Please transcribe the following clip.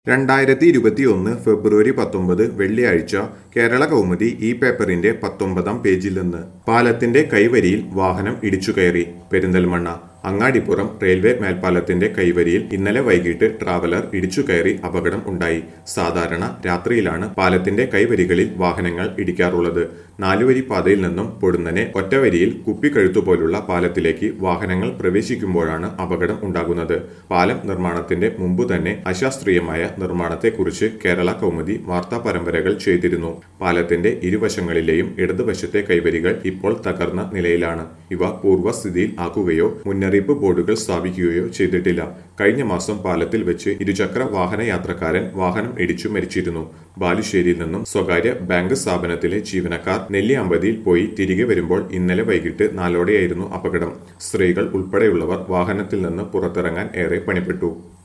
രണ്ടായിരത്തി ഇരുപത്തിയൊന്ന് ഫെബ്രുവരി പത്തൊമ്പത് വെള്ളിയാഴ്ച കേരള കൗമുദി ഈ പേപ്പറിന്റെ പത്തൊമ്പതാം പേജിൽ നിന്ന് പാലത്തിന്റെ കൈവരിയിൽ വാഹനം ഇടിച്ചുകയറി പെരിന്തൽമണ്ണ അങ്ങാടിപ്പുറം റെയിൽവേ മേൽപ്പാലത്തിന്റെ കൈവരിയിൽ ഇന്നലെ വൈകിട്ട് ട്രാവലർ ഇടിച്ചുകയറി അപകടം ഉണ്ടായി സാധാരണ രാത്രിയിലാണ് പാലത്തിന്റെ കൈവരികളിൽ വാഹനങ്ങൾ ഇടിക്കാറുള്ളത് നാലുവരി പാതയിൽ നിന്നും പൊടുന്നനെ ഒറ്റവരിയിൽ കുപ്പിക്കഴുത്തുപോലുള്ള പാലത്തിലേക്ക് വാഹനങ്ങൾ പ്രവേശിക്കുമ്പോഴാണ് അപകടം ഉണ്ടാകുന്നത് പാലം നിർമ്മാണത്തിന്റെ മുമ്പ് തന്നെ അശാസ്ത്രീയമായ നിർമ്മാണത്തെക്കുറിച്ച് കേരള കൗമുദി വാർത്താ പരമ്പരകൾ ചെയ്തിരുന്നു പാലത്തിന്റെ ഇരുവശങ്ങളിലെയും ഇടതുവശത്തെ കൈവരികൾ ഇപ്പോൾ തകർന്ന നിലയിലാണ് ഇവ പൂർവ്വസ്ഥിതിയിൽ ആക്കുകയോ മുന്നറിയിപ്പ് ബോർഡുകൾ സ്ഥാപിക്കുകയോ ചെയ്തിട്ടില്ല കഴിഞ്ഞ മാസം പാലത്തിൽ വെച്ച് ഇരുചക്ര വാഹന യാത്രക്കാരൻ വാഹനം ഇടിച്ചു മരിച്ചിരുന്നു ബാലുശ്ശേരിയിൽ നിന്നും സ്വകാര്യ ബാങ്ക് സ്ഥാപനത്തിലെ ജീവനക്കാർ നെല്ലിയാമ്പതിയിൽ പോയി തിരികെ വരുമ്പോൾ ഇന്നലെ വൈകിട്ട് നാലോടെയായിരുന്നു അപകടം സ്ത്രീകൾ ഉൾപ്പെടെയുള്ളവർ വാഹനത്തിൽ നിന്ന് പുറത്തിറങ്ങാൻ ഏറെ പണിപ്പെട്ടു